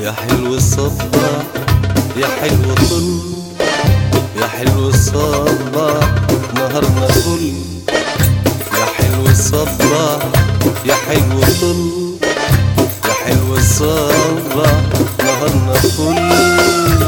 يا حلو الصباح يا حلو طل يا حلو الصباح نهارنا فل يا حلو الصباح يا حلو طل يا حلو الصباح نهارنا فل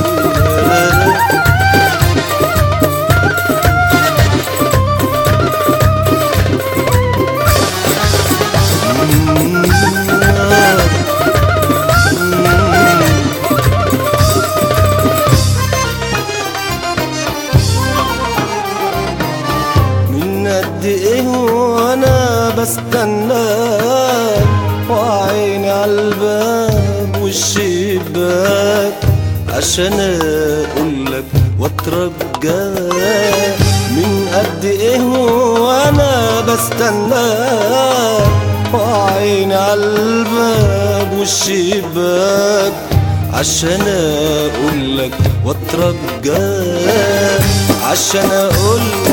من قد ايه وانا بستناك وعيني عالباب والشباك عشان اقولك واترجاك من قد ايه وانا بستناك وعيني عالباب والشباك عشان اقولك واترجاك عشان اقولك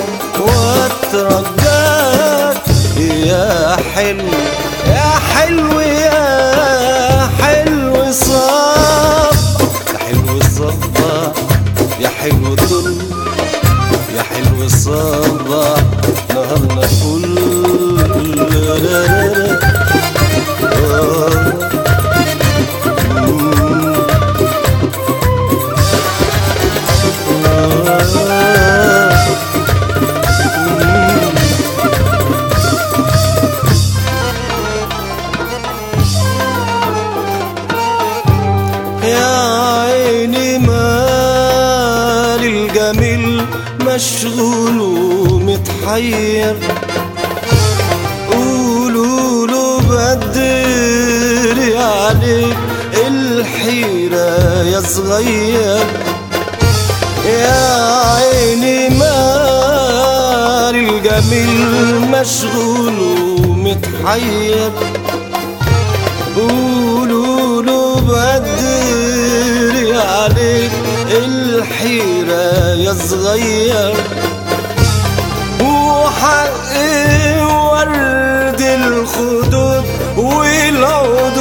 واترجاك يا حلو يا حلو يا حلو صباح يا حلو الصباح يا حلو طل يا حلو الصباح نهارنا فل يا عيني مال الجميل مشغول ومتحير قولوا له بدري عليك الحيرة يا صغير يا عيني مال الجميل مشغول ومتحير قولوا له بدري عليك الحيرة يا صغير وحقي ورد الخدود والعود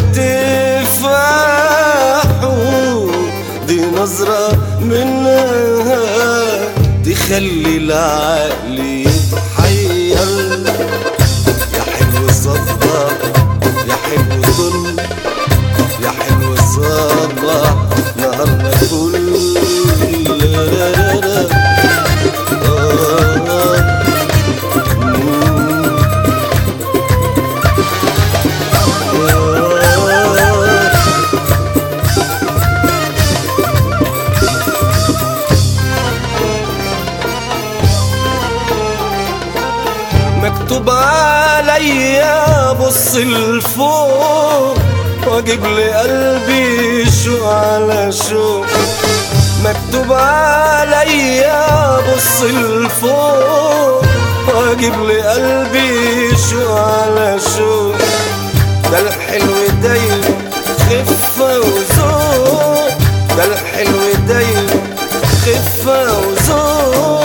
تفاحوا دي نظرة منها تخلي العقل يتحير يا حلو الصباح يا حلو ظل يا حلو الصباح نهارنا فل لا لا لا لا. آه. آه. مكتوب عليا بص لفوق واجيب لي قلبي شو على شو مكتوب عليا بص لفوق واجيب لي قلبي شو على شو ده الحلو دايما خفة وذوق ده الحلو دايما خفة وذوق